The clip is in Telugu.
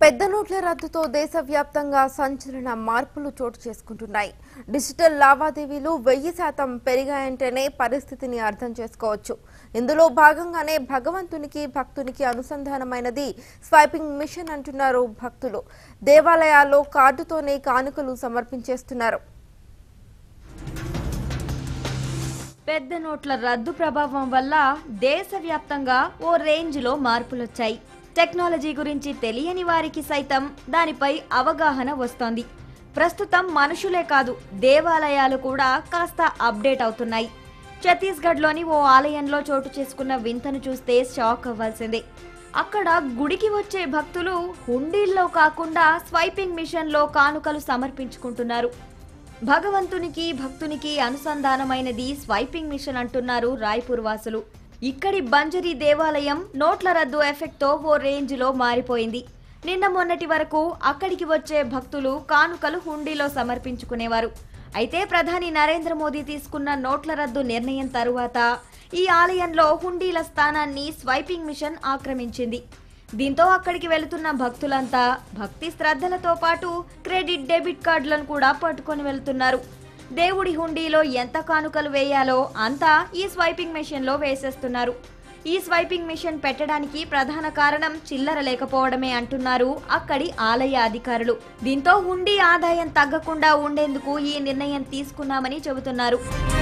పెద్ద నోట్ల రద్దుతో దేశవ్యాప్తంగా సంచలన మార్పులు చోటు చేసుకుంటున్నాయి డిజిటల్ లావాదేవీలు వెయ్యి శాతం పెరిగాయంటేనే పరిస్థితిని అర్థం చేసుకోవచ్చు ఇందులో భాగంగానే భగవంతునికి భక్తునికి అనుసంధానమైనది స్వైపింగ్ మిషన్ అంటున్నారు భక్తులు దేవాలయాల్లో కార్డుతోనే కానుకలు సమర్పించేస్తున్నారు పెద్ద నోట్ల రద్దు ప్రభావం వల్ల దేశవ్యాప్తంగా ఓ రేంజ్లో మార్పులొచ్చాయి టెక్నాలజీ గురించి తెలియని వారికి సైతం దానిపై అవగాహన వస్తోంది ప్రస్తుతం మనుషులే కాదు దేవాలయాలు కూడా కాస్త అప్డేట్ అవుతున్నాయి ఛత్తీస్గఢ్లోని ఓ ఆలయంలో చోటు చేసుకున్న వింతను చూస్తే షాక్ అవ్వాల్సిందే అక్కడ గుడికి వచ్చే భక్తులు హుండీల్లో కాకుండా స్వైపింగ్ మిషన్లో కానుకలు సమర్పించుకుంటున్నారు భగవంతునికి భక్తునికి అనుసంధానమైనది స్వైపింగ్ మిషన్ అంటున్నారు రాయ్పూర్ వాసులు ఇక్కడి బంజరీ దేవాలయం నోట్ల రద్దు ఎఫెక్ట్తో ఓ రేంజ్లో మారిపోయింది నిన్న మొన్నటి వరకు అక్కడికి వచ్చే భక్తులు కానుకలు హుండీలో సమర్పించుకునేవారు అయితే ప్రధాని నరేంద్ర మోదీ తీసుకున్న నోట్ల రద్దు నిర్ణయం తరువాత ఈ ఆలయంలో హుండీల స్థానాన్ని స్వైపింగ్ మిషన్ ఆక్రమించింది దీంతో అక్కడికి వెళుతున్న భక్తులంతా భక్తి శ్రద్ధలతో పాటు క్రెడిట్ డెబిట్ కార్డులను కూడా పట్టుకొని వెళ్తున్నారు దేవుడి హుండీలో ఎంత కానుకలు వేయాలో అంతా ఈ స్వైపింగ్ మెషిన్లో వేసేస్తున్నారు ఈ స్వైపింగ్ మిషన్ పెట్టడానికి ప్రధాన కారణం చిల్లర లేకపోవడమే అంటున్నారు అక్కడి ఆలయ అధికారులు దీంతో హుండీ ఆదాయం తగ్గకుండా ఉండేందుకు ఈ నిర్ణయం తీసుకున్నామని చెబుతున్నారు